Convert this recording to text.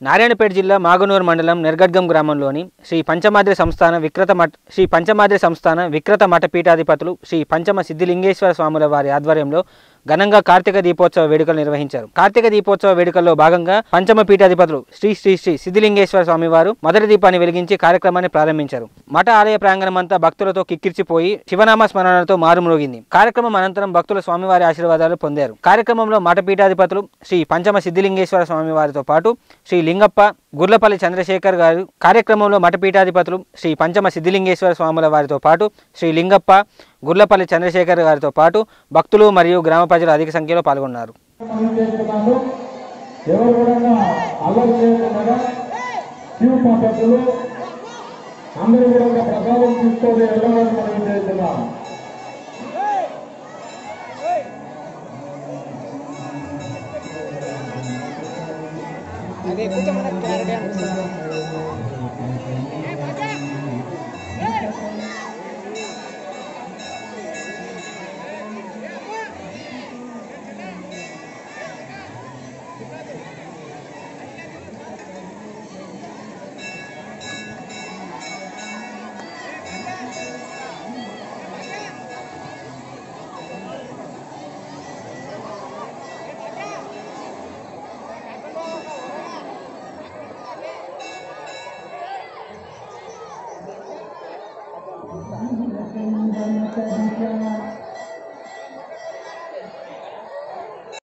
నారాయణపేట జిల్లా మాగనూరు మండలం నెర్గడ్గం గ్రామంలోని శ్రీ పంచమాద్రి సంస్థాన విక్రత మఠ శ్రీ పంచమాద్రి సంస్థాన విక్రత మఠ పీఠాధిపతులు శ్రీ పంచమ సిద్ధిలింగేశ్వర స్వాముల వారి ఆధ్వర్యంలో ఘనంగా కార్తీక దీపోత్సవ వేడుకలు నిర్వహించారు కార్తీక దీపోత్సవ వేడుకల్లో భాగంగా పంచమ పీఠాధిపతులు శ్రీ శ్రీ శ్రీ సిద్ధిలింగేశ్వర స్వామి వారు మొదటి దీపాన్ని వెలిగించి కార్యక్రమాన్ని ప్రారంభించారు మఠ ఆలయ ప్రాంగణమంతా భక్తులతో కిక్కిరిచిపోయి శివనామ స్మరణలతో మారుమ్రోగింది కార్యక్రమం అనంతరం భక్తులు స్వామివారి ఆశీర్వాదాలు పొందారు కార్యక్రమంలో మఠ పీఠాధిపతులు శ్రీ పంచమ సిద్ధిలింగేశ్వర స్వామి వారితో పాటు శ్రీ లింగప్ప గుర్లపల్లి చంద్రశేఖర్ గారు కార్యక్రమంలో మఠ పీఠాధిపతులు శ్రీ పంచమ సిద్ధిలింగేశ్వర స్వాముల వారితో పాటు శ్రీ లింగప్ప గుర్లపల్లి చంద్రశేఖర్ గారితో పాటు భక్తులు మరియు గ్రామ ప్రజలు అధిక సంఖ్యలో పాల్గొన్నారు మనం చేస్తున్నాము ఎవరు కూడా అల్లరి చేయకుండా క్యూ పద్ధతులు అందరూ కూడా ప్రసాదం తీసుకొని వెళ్ళాలని మనం చేస్తున్నాం అది ఎక్కువ మనకు క్లారిటీ అనిపిస్తుంది శ్రీ